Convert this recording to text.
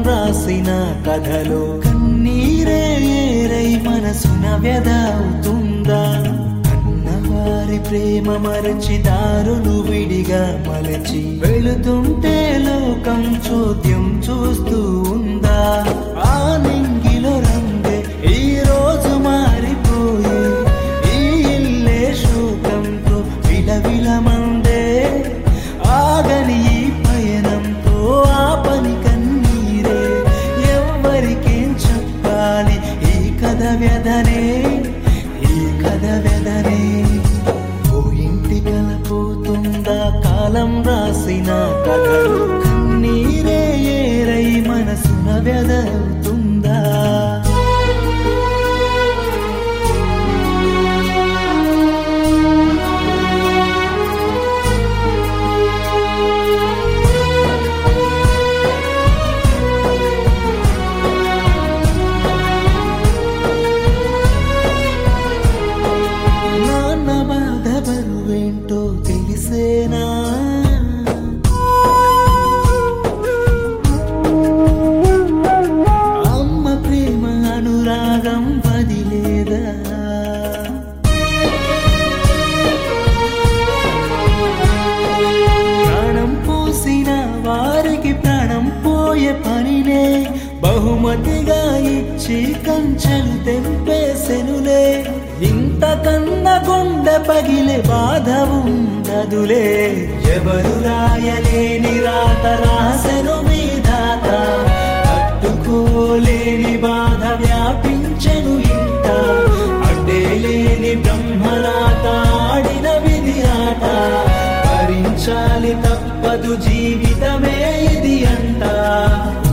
రాసిన కథలో కన్నీరే ఏరై మనసున వ్యధ అవుతుందా అన్నవారి ప్రేమ మరచి దారులు విడిగా మలచి వెళుతుంటే లోకం చోద్యం చూస్తూ ఉందా ఆ నింగిలో రంగే ఈ రోజు మారిపోయి ఈ ఇల్లే శోకంతో విలవిలమందే ఆగని ఈ పయనంతో ఆ పని కన్నీరే ఎవ్వరికేం చెప్పాలి ఈ కథ వ్యధనే ఈ కథ వ్యధనే ఓ ఇంటి కలపోతుందా కాలం రాసిన కథలు కన్నీరే ఏరై మనసున వ్యధ అవుతుందా నాన్న బాధ బరువేంటో తెలిసేనా అమ్మ ప్రేమ అనురాగం వదిలేదా ప్రాణం పోసిన వారికి ప్రాణం పోయే పనినే బహుమతిగా ఇచ్చి కంచెలు తెంపేసెనులే ఇంతకన్న గుండె పగిలే బాధ ఉండదులే ఎవరు రాయలేని రాత రాసెను మీ దాత తట్టుకోలేని బాధ వ్యాపించెను ఇంట అడ్డే లేని బ్రహ్మరాత ఆడిన విధి ఆట భరించాలి తప్పదు జీవితమే ఇది అంట